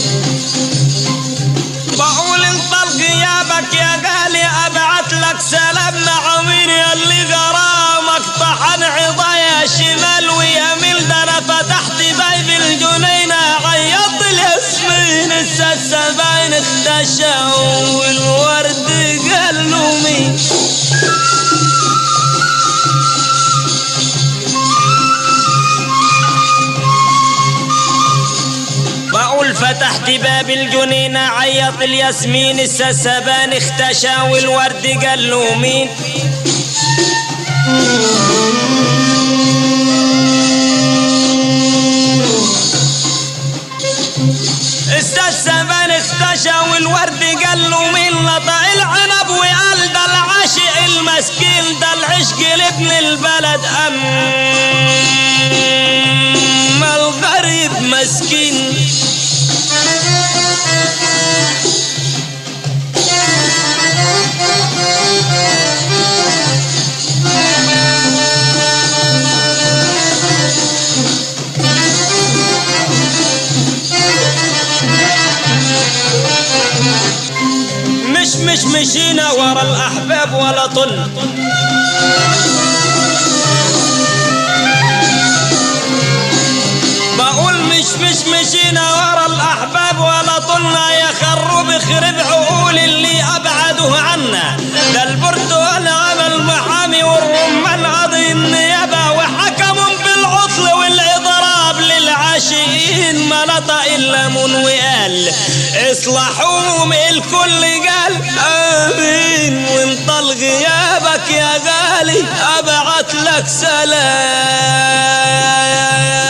بقول انطل غيابك يا غالي ابعت لك سلام مع مين اللي غرامك طحن عضايا شمال ويميل ده انا فتحت باب الجنينة عيط الياسمين السلسبين اختشى والورد قال له مين بقول فتحت باب الجنينة عيط الياسمين السسبان اختشى والورد قال له مين السسبان اختشى والورد قال له مين لطع العنب وقال ده العاشق المسكين ده العشق لابن البلد اما الغريب مسكين مش مش مشينا ورا الأحباب ولا طل بقول مش مش مشينا ورا الأحباب ولا طلنا يا خرب خرب عقول اللي أبعدوا عنا ده البرتقال عمل محامي والرمان قاضي النيابة وحكموا بالعطل والإضراب للعاشقين ما نطق الليمون وقال اصلحوهم الكل قال امين وانطل غيابك يا غالي ابعت لك سلام